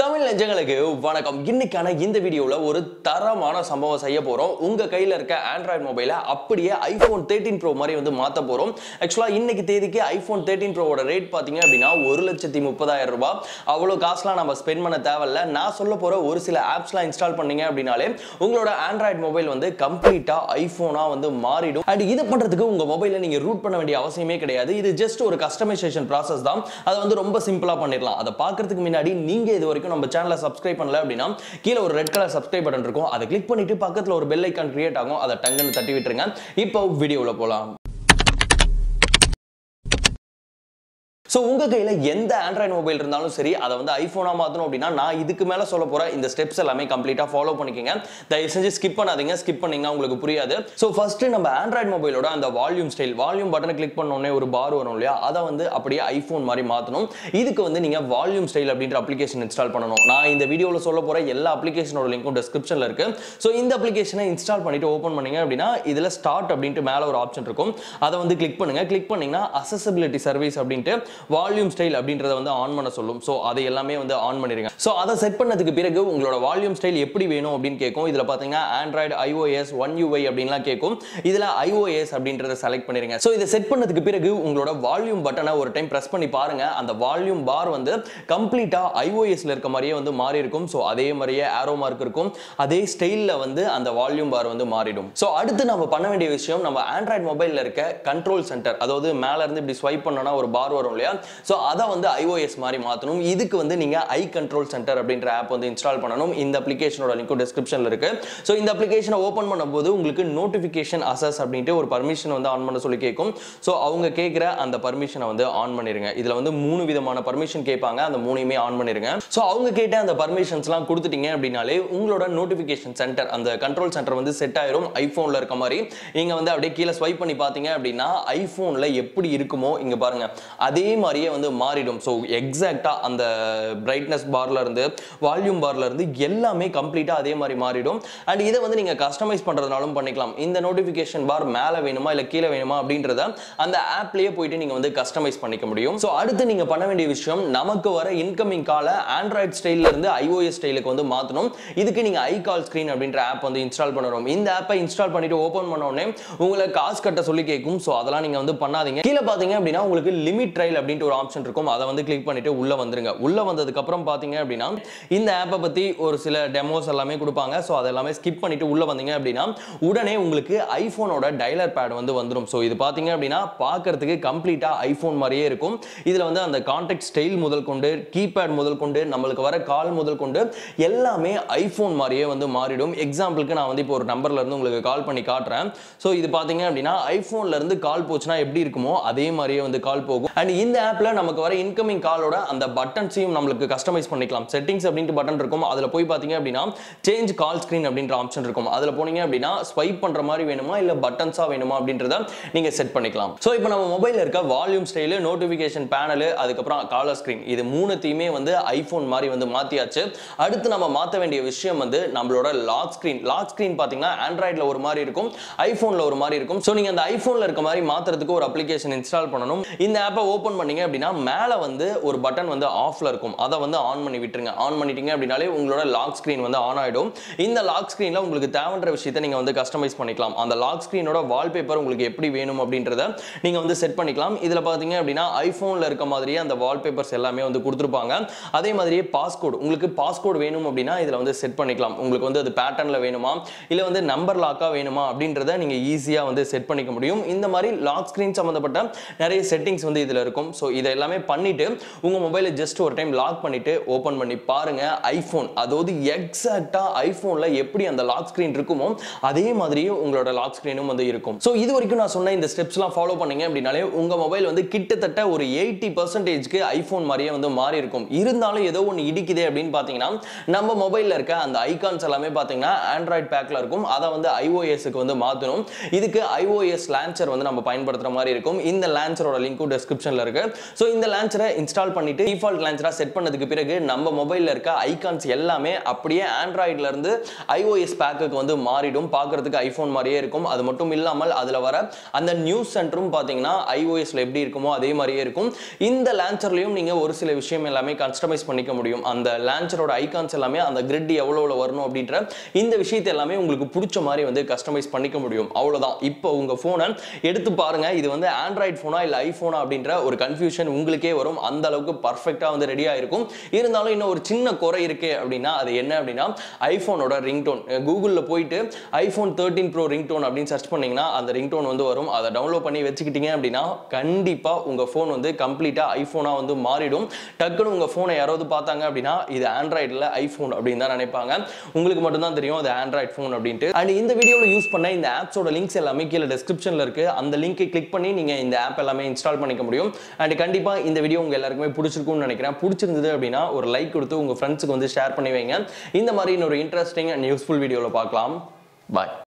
தமிழ் நெஞ்சங்களுக்கு வணக்கம் இன்னைக்கான இந்த வீடியோல ஒரு தரமான சம்பவம் செய்ய போறோம் உங்க கையில இருக்க ஆண்ட்ராய்டு மொபைலை அப்படியே ஐபோன் தேர்ட்டின் ப்ரோ மாதிரி வந்து மாத்த போறோம் ஆக்சுவலா இன்னைக்கு தேதிக்கு ஐபோன் தேர்ட்டின் ப்ரோவோட ரேட் பாத்தீங்க அப்படின்னா ஒரு லட்சத்தி முப்பதாயிரம் ரூபாய் அவ்வளோ காசுலாம் நம்ம ஸ்பெண்ட் பண்ண தேவையில்ல நான் சொல்ல போற ஒரு சில ஆப்ஸ்லாம் இன்ஸ்டால் பண்ணீங்க அப்படின்னாலே உங்களோட ஆண்ட்ராய்டு மொபைல் வந்து கம்ப்ளீட்டா ஐபோனா வந்து மாறிடும் அண்ட் இதை பண்றதுக்கு உங்க மொபைலை நீங்க ரூட் பண்ண வேண்டிய அவசியமே கிடையாது இது ஜஸ்ட் ஒரு கஸ்டமைசேஷன் ப்ராசஸ் தான் அதை வந்து ரொம்ப சிம்பிளா பண்ணிடலாம் அதை பார்க்கறதுக்கு முன்னாடி நீங்க இது வரைக்கும் நம்ம சேனலை சப்ஸ்கிரைப் பண்ணல அப்படின்னா கீழே ஒரு ரெட் கலர் சப்ஸ்கிரைப் பட்டன் இருக்கும் அதை கிளிக் பண்ணிட்டு பக்கத்துல ஒரு பெல் ஐக்கான் கிரியேட் ஆகும் அதை டங்குன்னு தட்டி விட்டுருங்க இப்போ வீடியோல போலாம் ஸோ உங்க கையில எந்த ஆண்ட்ராய்டு மொபைல் இருந்தாலும் சரி அதை வந்து ஐபோனா மாத்தணும் அப்படின்னா நான் இதுக்கு மேல சொல்ல போற இந்த ஸ்டெப்ஸ் எல்லாமே கம்ப்ளீட்டா ஃபாலோ பண்ணிக்கங்க தயவு செஞ்சு ஸ்கிப் பண்ணாதீங்க ஸ்கிப் பண்ணீங்கன்னா உங்களுக்கு புரியாது ஸோ ஃபர்ஸ்ட் நம்ம ஆண்ட்ராய்டு மொபைலோட அந்த வால்யூம் ஸ்டைல் வால்யூம் பட்டனை கிளிக் பண்ண உடனே ஒரு பார் வரும் இல்லையா அதை வந்து அப்படியே ஐபோன் மாதிரி மாத்தணும் இதுக்கு வந்து நீங்க வால்யூம் ஸ்டைல் அப்படின்ற அப்ளிகேஷன் இன்ஸ்டால் பண்ணணும் நான் இந்த வீடியோவில் சொல்ல போற எல்லா அப்ளிகேஷனோட லிங்க்கும் டிஸ்கிரிப்ஷன்ல இருக்கு ஸோ இந்த அப்ளிகேஷனை இன்ஸ்டால் பண்ணிட்டு ஓப்பன் பண்ணீங்க அப்படின்னா இதுல ஸ்டார்ட் அப்படின்ட்டு மேல ஒரு ஆப்ஷன் இருக்கும் அதை வந்து கிளிக் பண்ணுங்க கிளிக் பண்ணீங்கன்னா அசசபிலிட்டி சர்வீஸ் அப்படின்ட்டு வால்யூம் ஸ்டைல் அப்படின்றத வந்து ஆன் பண்ண சொல்லும் ஸோ அதை எல்லாமே வந்து ஆன் பண்ணிருங்க ஸோ அதை செட் பண்ணதுக்கு பிறகு உங்களோட வால்யூம் ஸ்டைல் எப்படி வேணும் அப்படின்னு கேட்கும் இதில் பார்த்தீங்கன்னா ஆண்ட்ராய்டு ஐஓஎஸ் ஒன் யூஐ அப்படின்லாம் கேட்கும் இதில் ஐஓஎஸ் அப்படின்றத செலக்ட் பண்ணிருங்க ஸோ இதை செட் பண்ணதுக்கு பிறகு உங்களோட வால்யூம் பட்டனை ஒரு டைம் ப்ரெஸ் பண்ணி பாருங்க அந்த வால்யூம் பார் வந்து கம்ப்ளீட்டாக ஐஓஎஸ்ல இருக்க மாதிரியே வந்து மாறி இருக்கும் ஸோ அதே மாதிரியே ஆரோ மார்க் இருக்கும் அதே ஸ்டைலில் வந்து அந்த வால்யூம் பார் வந்து மாறிடும் ஸோ அடுத்து நம்ம பண்ண வேண்டிய விஷயம் நம்ம ஆண்ட்ராய்டு மொபைலில் இருக்க கண்ட்ரோல் சென்டர் அதாவது மேலே இருந்து இப்படி ஸ்வைப் பண்ணோம்னா ஒரு பார் வரும் இல்லையா ஸோ அதை வந்து ஐஓஎஸ் மாதிரி மாற்றணும் இதுக்கு வந்து நீங்கள் ஐ கண்ட்ரோல் சென்டர் அப்படின்ற ஆப் வந்து இன்ஸ்டால் பண்ணணும் இந்த அப்ளிகேஷனோட லிங்க்கும் டிஸ்கிரிப்ஷனில் இருக்கு ஸோ இந்த அப்ளிகேஷனை ஓப்பன் பண்ணும்போது உங்களுக்கு நோட்டிஃபிகேஷன் அசஸ் அப்படின்ட்டு ஒரு பர்மிஷன் வந்து ஆன் பண்ண சொல்லி கேட்கும் ஸோ அவங்க கேட்குற அந்த பர்மிஷனை வந்து ஆன் பண்ணிருங்க இதில் வந்து மூணு விதமான பர்மிஷன் கேட்பாங்க அந்த மூணையுமே ஆன் பண்ணிருங்க ஸோ அவங்க கேட்ட அந்த பர்மிஷன்ஸ்லாம் கொடுத்துட்டீங்க அப்படின்னாலே உங்களோட நோட்டிஃபிகேஷன் சென்டர் அந்த கண்ட்ரோல் சென்டர் வந்து செட் ஆயிரும் ஐஃபோனில் இருக்க மாதிரி நீங்கள் வந்து அப்படியே கீழே ஸ்வைப் பண்ணி பார்த்தீங்க அப்படின்னா ஐஃபோனில் எப்படி இருக்குமோ இங்கே பாருங்க அதே மாதிரியே வந்து மாறிடும் ஸோ எக்ஸாக்டாக அந்த பிரைட்னஸ் பார்ல இருந்து வால்யூம் பார்ல இருந்து எல்லாமே கம்ப்ளீட்டாக அதே மாதிரி மாறிடும் அண்ட் இதை வந்து நீங்கள் கஸ்டமைஸ் பண்ணுறதுனாலும் பண்ணிக்கலாம் இந்த நோட்டிஃபிகேஷன் பார் மேலே வேணுமா இல்லை கீழே வேணுமா அப்படின்றத அந்த ஆப்லேயே போயிட்டு நீங்கள் வந்து கஸ்டமைஸ் பண்ணிக்க முடியும் ஸோ அடுத்து நீங்கள் பண்ண வேண்டிய விஷயம் நமக்கு வர இன்கமிங் காலை ஆண்ட்ராய்ட் ஸ்டைல்ல இருந்து ஐஓஎஸ் ஸ்டைலுக்கு வந்து மாற்றணும் இதுக்கு நீங்கள் ஐ கால் ஸ்க்ரீன் அப்படின்ற ஆப் வந்து இன்ஸ்டால் பண்ணணும் இந்த ஆப்பை இன்ஸ்டால் பண்ணிட்டு ஓப்பன் பண்ண உடனே உங்களை காசு கட்ட சொல்லி கேட்கும் ஸோ அதெல்லாம் நீங்கள் வந்து பண்ணாதீங்க கீழே பார்த்தீங்க அப்படின்னா உங்களுக்கு லிமிட் ட்ரையல் அப்படின்ட்டு ஒரு ஆப்ஷன் இருக்கும் அதை வந்து கிளிக் பண்ணிட்டு உள்ள வந்துருங்க உள்ள வந்ததுக்கு அப்புறம் பார்த்தீங்க அப்படின்னா இந்த ஆப்பை பற்றி ஒரு சில டெமோஸ் எல்லாமே கொடுப்பாங்க ஸோ அதெல்லாமே ஸ்கிப் பண்ணிட்டு உள்ள வந்தீங்க அப்படின்னா உடனே உங்களுக்கு ஐஃபோனோட டைலர் பேட் வந்து வந்துடும் ஸோ இது பார்த்தீங்க அப்படின்னா பார்க்கறதுக்கு கம்ப்ளீட்டாக ஐஃபோன் மாதிரியே இருக்கும் இதில் வந்து அந்த கான்டாக்ட் ஸ்டைல் முதல் கொண்டு கீபேட் முதல் கொண்டு நம்மளுக்கு வர கால் முதல் கொண்டு எல்லாமே ஐஃபோன் மாதிரியே வந்து மாறிடும் எக்ஸாம்பிளுக்கு நான் வந்து இப்போ ஒரு நம்பர்ல இருந்து உங்களுக்கு கால் பண்ணி காட்டுறேன் ஸோ இது பார்த்தீங்க அப்படின்னா ஐஃபோன்ல இருந்து கால் போச்சுன்னா எப்படி இருக்குமோ அதே மாதிரியே வந்து கால் போகும் அண்ட் இந்த ஆப்ல நமக்கு வர இன்கமிங் காலோட அந்த பட்டன்ஸையும் நம்மளுக்கு கஸ்டமைஸ் பண்ணிக்கலாம் செட்டிங்ஸ் அப்படின்ட்டு பட்டன் இருக்கும் அதில் போய் பார்த்தீங்க அப்படின்னா சேஞ்ச் கால் ஸ்க்ரீன் அப்படின்ற ஆப்ஷன் இருக்கும் அதில் போனீங்க அப்படின்னா ஸ்வைப் பண்ற மாதிரி வேணுமா இல்லை பட்டன்ஸா வேணுமா அப்படின்றத நீங்க செட் பண்ணிக்கலாம் ஸோ இப்போ நம்ம மொபைலில் இருக்க வால்யூம் ஸ்டைலு நோட்டிஃபிகேஷன் பேனல் அதுக்கப்புறம் காலர் ஸ்க்ரீன் இது மூணுத்தையுமே வந்து ஐஃபோன் மாதிரி வந்து மாத்தியாச்சு அடுத்து நம்ம மாற்ற வேண்டிய விஷயம் வந்து நம்மளோட லாக் ஸ்க்ரீன் லாக் ஸ்க்ரீன் பார்த்தீங்கன்னா ஆண்ட்ராய்டில் ஒரு மாதிரி இருக்கும் ஐஃபோனில் ஒரு மாதிரி இருக்கும் ஸோ நீங்கள் அந்த ஐஃபோனில் இருக்க மாதிரி மாற்றுறதுக்கு ஒரு அப்ளிகேஷன் இன்ஸ்டால் பண்ணணும் இந்த ஆப்பை ஓப்பன் பண்ணீங்க அப்படின்னா மேலே வந்து ஒரு பட்டன் வந்து ஆஃப்ல இருக்கும் அதை வந்து ஆன் பண்ணி விட்டுருங்க ஆன் பண்ணிட்டீங்க அப்படின்னாலே உங்களோட லாக் ஸ்க்ரீன் வந்து ஆன் ஆகிடும் இந்த லாக் ஸ்க்ரீனில் உங்களுக்கு தேவைன்ற விஷயத்தை நீங்கள் வந்து கஸ்டமைஸ் பண்ணிக்கலாம் அந்த லாக் ஸ்க்ரீனோட வால்பேப்பர் உங்களுக்கு எப்படி வேணும் அப்படின்றத நீங்கள் வந்து செட் பண்ணிக்கலாம் இதில் பார்த்தீங்க அப்படின்னா ஐஃபோனில் இருக்க மாதிரியே அந்த வால்பேப்பர்ஸ் எல்லாமே வந்து கொடுத்துருப்பாங்க அதே மாதிரியே பாஸ்கோட் உங்களுக்கு பாஸ்கோட் வேணும் அப்படின்னா இதில் வந்து செட் பண்ணிக்கலாம் உங்களுக்கு வந்து அது பேட்டர்னில் வேணுமா இல்லை வந்து நம்பர் லாக்காக வேணுமா அப்படின்றத நீங்கள் ஈஸியாக வந்து செட் பண்ணிக்க முடியும் இந்த மாதிரி லாக் ஸ்க்ரீன் சம்மந்தப்பட்ட நிறைய செட்டிங்ஸ் வந்து இதில் இருக்கும் ஸோ இதை எல்லாமே பண்ணிட்டு உங்கள் மொபைலை ஜஸ்ட் ஒரு டைம் லாக் பண்ணிட்டு ஓப்பன் பண்ணி பாருங்க ஐஃபோன் அதாவது எக்ஸாக்டாக ஐஃபோனில் எப்படி அந்த லாக் ஸ்க்ரீன் இருக்குமோ அதே மாதிரியே உங்களோட லாக் ஸ்க்ரீனும் வந்து இருக்கும் ஸோ இது வரைக்கும் நான் சொன்ன இந்த ஸ்டெப்ஸ்லாம் ஃபாலோ பண்ணீங்க அப்படின்னாலே உங்கள் மொபைல் வந்து கிட்டத்தட்ட ஒரு எயிட்டி பர்சன்டேஜ்க்கு ஐஃபோன் மாதிரியே வந்து மாறி இருக்கும் இருந்தாலும் ஏதோ ஒன்று இடிக்குதே அப்படின்னு பார்த்தீங்கன்னா நம்ம மொபைலில் இருக்க அந்த ஐகான்ஸ் எல்லாமே பார்த்தீங்கன்னா ஆண்ட்ராய்ட் பேக்கில் இருக்கும் அதை வந்து ஐஓஎஸ்க்கு வந்து மாற்றணும் இதுக்கு ஐஓஎஸ் லான்ச்சர் வந்து நம்ம பயன்படுத்துகிற மாதிரி இருக்கும் இந்த லான்ச்சரோட லிங்க்கும் டிஸ்கிரிப்ஷனில் இருக்கு இருக்கு ஸோ இந்த லான்ச்சரை இன்ஸ்டால் பண்ணிட்டு டிஃபால்ட் லான்ச்சரா செட் பண்ணதுக்கு பிறகு நம்ம மொபைல்ல இருக்க ஐகான்ஸ் எல்லாமே அப்படியே ஆண்ட்ராய்ட்ல இருந்து ஐஓஎஸ் பேக்குக்கு வந்து மாறிடும் பார்க்கறதுக்கு ஐபோன் மாதிரியே இருக்கும் அது மட்டும் இல்லாமல் அதுல வர அந்த நியூஸ் சென்டரும் பார்த்தீங்கன்னா ஐஓஎஸ்ல எப்படி இருக்குமோ அதே மாதிரியே இருக்கும் இந்த லான்ச்சர்லயும் நீங்க ஒரு சில விஷயம் எல்லாமே கஸ்டமைஸ் பண்ணிக்க முடியும் அந்த லான்ச்சரோட ஐகான்ஸ் எல்லாமே அந்த கிரிட் எவ்வளோல வரணும் அப்படின்ற இந்த விஷயத்தை எல்லாமே உங்களுக்கு பிடிச்ச மாதிரி வந்து கஸ்டமைஸ் பண்ணிக்க முடியும் அவ்வளவுதான் இப்போ உங்க போனை எடுத்து பாருங்க இது வந்து ஆண்ட்ராய்ட் போனா இல்ல ஐபோனா அப்படின்ற ஒரு கன்ஃபியூஷன் உங்களுக்கே வரும் அந்த அளவுக்கு பர்ஃபெக்டா வந்து ரெடியா இருக்கும் இருந்தாலும் இன்னும் ஒரு சின்ன குறை இருக்கு அப்படின்னா அது என்ன அப்படின்னா ஐபோனோட ரிங்டோன் கூகுளில் போயிட்டு ஐபோன் தேர்ட்டின் ப்ரோ ரிங்டோன் அப்படின்னு சர்ச் பண்ணீங்கன்னா அந்த ரிங்டோன் வந்து வரும் அதை டவுன்லோட் பண்ணி வச்சுக்கிட்டீங்க அப்படின்னா கண்டிப்பா உங்க ஃபோன் வந்து கம்ப்ளீட்டா ஐபோனா வந்து மாறிடும் டக்குன்னு உங்க ஃபோனை யாராவது பார்த்தாங்க அப்படின்னா இது ஆண்ட்ராய்டில் ஐபோன் அப்படின்னு தான் நினைப்பாங்க உங்களுக்கு மட்டும்தான் தெரியும் அது ஆண்ட்ராய்ட் ஃபோன் அப்படின்ட்டு அண்ட் இந்த வீடியோவில் யூஸ் பண்ண இந்த ஆப்ஸோட லிங்க்ஸ் எல்லாமே கீழே டிஸ்கிரிப்ஷனில் இருக்கு அந்த லிங்கை கிளிக் பண்ணி நீங்க இந்த ஆப் எல்லாமே இன்ஸ்டால் பண்ணிக்க முடியும் அண்ட் கண்டிப்பா இந்த வீடியோ உங்க எல்லாருக்குமே பிடிச்சிருக்கும்னு நினைக்கிறேன் பிடிச்சிருந்தது அப்படின்னா ஒரு லைக் கொடுத்து உங்க ஃப்ரெண்ட்ஸுக்கு வந்து ஷேர் பண்ணி வைங்க இந்த மாதிரி இன்னொரு இன்ட்ரெஸ்டிங் அண்ட் யூஸ்ஃபுல் வீடியோவில் பார்க்கலாம் பாய்